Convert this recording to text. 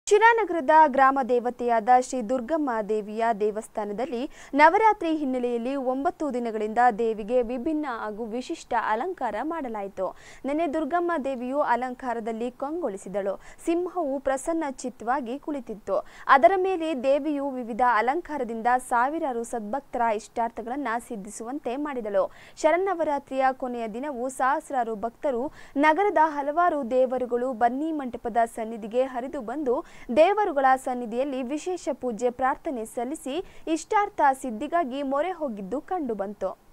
ಶಿರಾನಗರದ ಗ್ರಾಮ ದೇವತೆಯಾದ ಶ್ರೀ ದುರ್ಗಮ್ಮ ದೇವಿಯ ದೇವಸ್ಥಾನದಲ್ಲಿ ನವರಾತ್ರಿ ಹಿನ್ನೆಲೆಯಲ್ಲಿ ಒಂಬತ್ತು ದಿನಗಳಿಂದ ದೇವಿಗೆ ವಿಭಿನ್ನ ಹಾಗೂ ವಿಶಿಷ್ಟ ಅಲಂಕಾರ ಮಾಡಲಾಯಿತು ನಿನ್ನೆ ದುರ್ಗಮ್ಮ ದೇವಿಯು ಅಲಂಕಾರದಲ್ಲಿ ಕಂಗೊಳಿಸಿದಳು ಸಿಂಹವು ಪ್ರಸನ್ನ ಚಿತ್ತವಾಗಿ ಕುಳಿತಿತ್ತು ಅದರ ಮೇಲೆ ದೇವಿಯು ವಿವಿಧ ಅಲಂಕಾರದಿಂದ ಸಾವಿರಾರು ಸದ್ಭಕ್ತರ ಇಷ್ಟಾರ್ಥಗಳನ್ನು ಸಿದ್ಧಿಸುವಂತೆ ಮಾಡಿದಳು ಶರನ್ನವರಾತ್ರಿಯ ಕೊನೆಯ ದಿನವೂ ಸಹಸ್ರಾರು ಭಕ್ತರು ನಗರದ ಹಲವಾರು ದೇವರುಗಳು ಬನ್ನಿ ಮಂಟಪದ ಸನ್ನಿಧಿಗೆ ಹರಿದು ಬಂದು ದೇವರುಗಳ ಸನ್ನಿಧಿಯಲ್ಲಿ ವಿಶೇಷ ಪೂಜೆ ಪ್ರಾರ್ಥನೆ ಸಲ್ಲಿಸಿ ಇಷ್ಟಾರ್ಥ ಸಿದ್ಧಿಗಾಗಿ ಮೊರೆ ಹೋಗಿದ್ದು ಕಂಡುಬಂತು